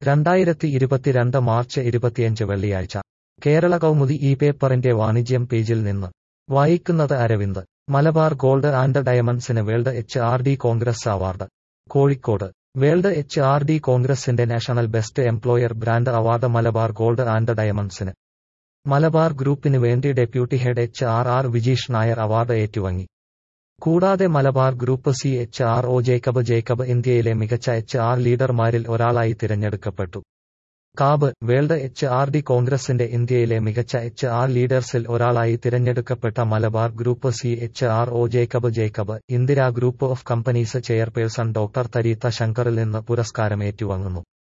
രണ്ടായിരത്തി ഇരുപത്തിരണ്ട് മാർച്ച് ഇരുപത്തിയഞ്ച് വെള്ളിയാഴ്ച കേരള കൗമുദി ഈ പേപ്പറിന്റെ വാണിജ്യം പേജിൽ നിന്ന് വായിക്കുന്നത് അരവിന്ദ് മലബാർ ഗോൾഡ് ആൻഡ് ഡയമണ്ട്സിന് world H R D congress award Kozhikode world H R D കോൺഗ്രസിന്റെ national best employer brand award Malabar gold and ഡയമണ്ട്സിന് മലബാർ ഗ്രൂപ്പിന് വേണ്ടി deputy head H R R Vijeesh Nair award ഏറ്റുവാങ്ങി കൂടാതെ Malabar group C H R O Jacob Jacob ഇന്ത്യയിലെ മികച്ച H R ലീഡർമാരിൽ ഒരാളായി തിരഞ്ഞെടുക്കപ്പെട്ടു കാബ് വേൾഡ് എച്ച് ആർ ഡി കോൺഗ്രസിന്റെ ഇന്ത്യയിലെ മികച്ച എച്ച് ആർ ലീഡേഴ്സിൽ ഒരാളായി തിരഞ്ഞെടുക്കപ്പെട്ട Malabar group C H R O Jacob Jacob Indira group of companies chairperson doctor Tarita ശങ്കറിൽ നിന്ന് പുരസ്കാരം ഏറ്റുവാങ്ങുന്നു